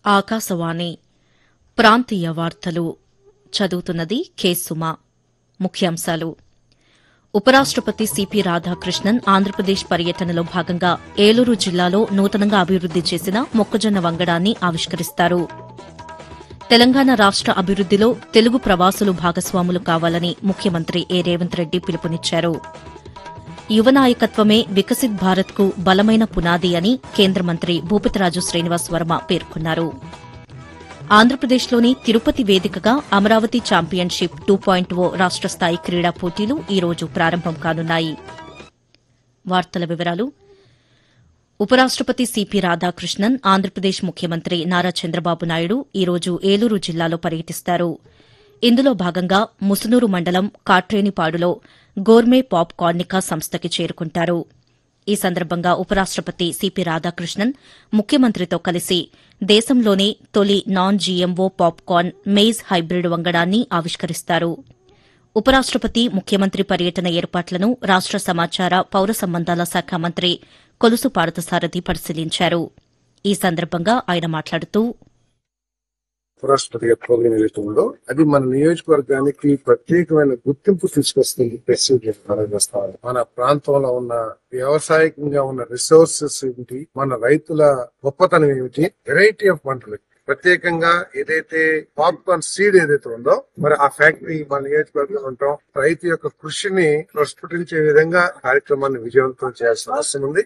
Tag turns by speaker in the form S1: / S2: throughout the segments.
S1: ఆకాశవాణి ప్రాంతీయ వార్తలు చదువుతున్నది కె సుమ ముఖ్యాంశాలు ఉపరాష్టపతి సిపి రాధాకృష్ణన్ ఆంధ్రప్రదేశ్ పర్యటనలో భాగంగా ఏలూరు జిల్లాలో నూతనంగా అభివృద్ది చేసిన మొక్కజొన్న వంగడాన్ని ఆవిష్కరిస్తారు తెలంగాణ రాష్ట అభివృద్దిలో తెలుగు ప్రవాసులు భాగస్వాములు కావాలని ముఖ్యమంత్రి ఏ రేవంత్ రెడ్డి పిలుపునిచ్చారు యువ నాయకత్వమే వికసిత్ భారత్కు బలమైన పునాది అని కేంద్ర మంత్రి భూపతిరాజు శ్రీనివాస్ వర్మ పేర్కొన్నారు ఆంధ్రప్రదేశ్లోని తిరుపతి వేదికగా Amaravati championship two point O రాష్ట స్థాయి క్రీడా పోటీలు ఈ రోజు ప్రారంభం కానున్నాయి వార్తల వివరాలు ఉపరాష్టపతి సిపి రాధాకృష్ణన్ ఆంధ్రప్రదేశ్ ముఖ్యమంత్రి నారా చంద్రబాబు నాయుడు ఈ రోజు ఏలూరు జిల్లాలో పర్యటిస్తారు ఇందులో భాగంగా ముసునూరు మండలం కాట్రేనిపాడులో గోర్మే పాప్ కార్నికా సంస్థకి చేరుకుంటారు ఈ సందర్భంగా ఉపరాష్టపతి సిపి రాధాకృష్ణన్ ముఖ్యమంత్రితో కలిసి దేశంలోనే తొలి non GMO popcorn maize hybrid వంగడాన్ని ఆవిష్కరిస్తారు ఉపరాష్టపతి ముఖ్యమంత్రి పర్యటన ఏర్పాట్లను రాష్ట సమాచార పౌర సంబంధాల శాఖ మంత్రి కొలుసు పార్థసారథి పరిశీలించారు ఈ సందర్భంగా ఆయన మాట్లాడుతూ
S2: ఉపరాష్ట్రపతి గారి ప్రోగ్రాం ఏదైతే ఉందో అది మన నియోజకవర్గానికి ప్రత్యేకమైన గుర్తింపు తీసుకొస్తుంది ప్రెసిడెంట్ చేస్తారు మన ప్రాంతంలో ఉన్న వ్యవసాయకంగా ఉన్న రిసోర్సెస్ ఏంటి మన రైతుల గొప్పతనం ఏమిటి వెరైటీ ఆఫ్ పంటలు ప్రత్యేకంగా ఏదైతే పాప్కార్న్ సీడ్ ఏదైతే ఉందో మరి ఆ ఫ్యాక్టరీ మన నియోజకవర్గంలో ఉంటాం రైతు యొక్క కృషిని ప్రస్ఫుటించే విధంగా కార్యక్రమాన్ని విజయవంతం చేయాల్సిన అవసరం ఉంది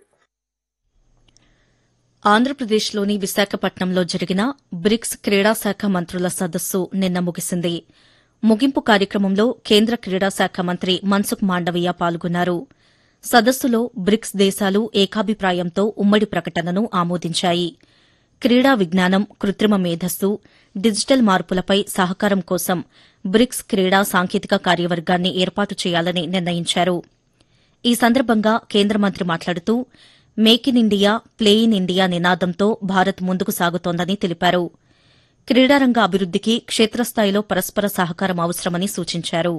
S1: ఆంధ్రప్రదేశ్లోని విశాఖపట్నంలో జరిగిన బ్రిక్స్ క్రీడా శాఖ మంత్రుల సదస్సు నిన్న ముగిసింది ముగింపు కార్యక్రమంలో కేంద్ర క్రీడా శాఖ మంత్రి మన్సుఖ్ మాండవీయ పాల్గొన్నారు సదస్సులో బ్రిక్స్ దేశాలు ఏకాభిప్రాయంతో ఉమ్మడి ప్రకటనను ఆమోదించాయి క్రీడా విజ్ఞానం కృత్రిమ మేధస్సు డిజిటల్ మార్పులపై సహకారం కోసం బ్రిక్స్ క్రీడా సాంకేతిక కార్యవర్గాన్ని ఏర్పాటు చేయాలని నిర్ణయించారు ఈ సందర్భంగా కేంద్ర మంత్రి మాట్లాడుతూ make in India play in India నినాదంతో భారత్ ముందుకు సాగుతోందని తెలిపారు క్రీడారంగ అభివృద్దికి క్షేత్రస్థాయిలో పరస్పర సహకారం అవసరమని సూచించారు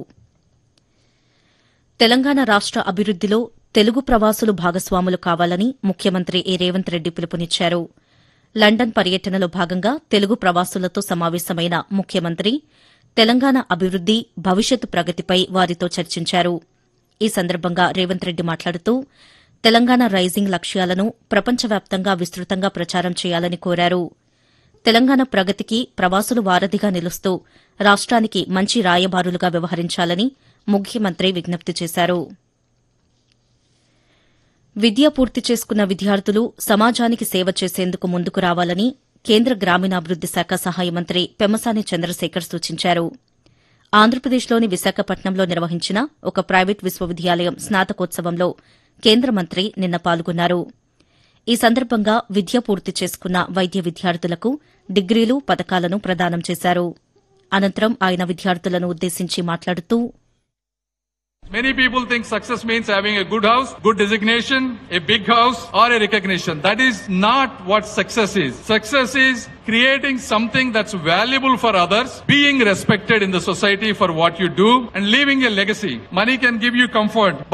S1: తెలంగాణ రాష్ట అభివృద్దిలో తెలుగు ప్రవాసులు భాగస్వాములు కావాలని ముఖ్యమంత్రి ఏ రేవంత్ రెడ్డి పిలుపునిచ్చారు లండన్ పర్యటనలో భాగంగా తెలుగు ప్రవాసులతో సమావేశమైన ముఖ్యమంత్రి తెలంగాణ అభివృద్ది భవిష్యత్తు ప్రగతిపై వారితో చర్చించారు ఈ సందర్భంగా రేవంత్ రెడ్డి మాట్లాడుతూ తెలంగాణ రైజింగ్ లక్ష్యాలను ప్రపంచవ్యాప్తంగా విస్తృతంగా ప్రచారం చేయాలని కోరారు తెలంగాణ ప్రగతికి ప్రవాసులు వారధిగా నిలుస్తూ రాష్ట్రానికి మంచి రాయబారులుగా వ్యవహరించాలని ముఖ్యమంత్రి విజ్ఞప్తి చేశారు విద్య పూర్తి చేసుకున్న విద్యార్థులు సమాజానికి సేవ చేసేందుకు ముందుకు రావాలని కేంద్ర గ్రామీణాభివృద్ది శాఖ సహాయ మంత్రి పెమ్మసాని చంద్రశేఖర్ సూచించారు ఆంధ్రప్రదేశ్లోని విశాఖపట్నంలో నిర్వహించిన ఒక ప్రైవేట్ విశ్వవిద్యాలయం స్నాతకోత్సవంలో కేంద్ర మంత్రి నిన్న పాల్గొన్నారు ఈ సందర్భంగా విద్య పూర్తి చేసుకున్న వైద్య విద్యార్థులకు డిగ్రీలు పథకాలను ప్రదానం చేశారు అనంతరం ఆయన విద్యార్థులను ఉద్దేశించి మాట్లాడుతూ
S3: Many people think success means having a good house, good designation, a big house, or a recognition. That is not what success is. Success is creating something that's valuable for others, being respected in the society for what you do, and leaving a legacy. Money can give you comfort.